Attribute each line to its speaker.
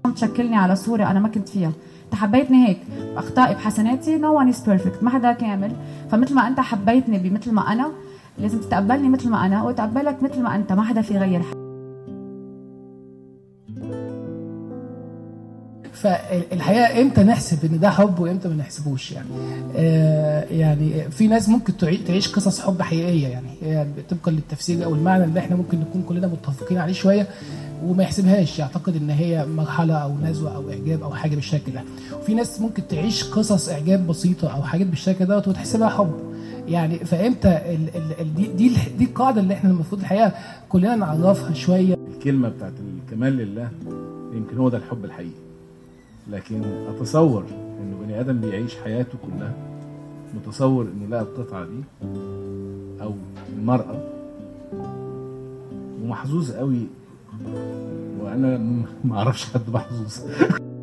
Speaker 1: تشكلني على صوره انا ما كنت فيها انت حبيتني هيك اخطائي بحسناتي نو ون از بيرفكت ما حدا كامل فمثل ما انت حبيتني بمثل ما انا لازم تتقبلني مثل ما انا واتقبلك مثل ما انت ما حدا في غير
Speaker 2: فالحقيقه امتى نحسب ان ده حب وامتى ما نحسبوش يعني آه يعني في ناس ممكن تعيش قصص حب حقيقيه يعني هي طبقا للتفسير او المعنى اللي احنا ممكن نكون كلنا متفقين عليه شويه وما يحسبهاش يعتقد ان هي مرحله او نزوه او اعجاب او حاجه بالشكل ده وفي ناس ممكن تعيش قصص اعجاب بسيطه او حاجات بالشكل ده وتحسبها حب يعني فامتى ال ال دي دي, دي القاعده اللي احنا المفروض الحقيقه كلنا نعرفها شويه
Speaker 3: الكلمه بتاعت الكمال لله يمكن هو ده الحب الحقيقي لكن اتصور انه بني ادم بيعيش حياته كلها متصور انه لقى القطعه دي او المراه ومحظوظ قوي وانا ما اعرفش حد محظوظ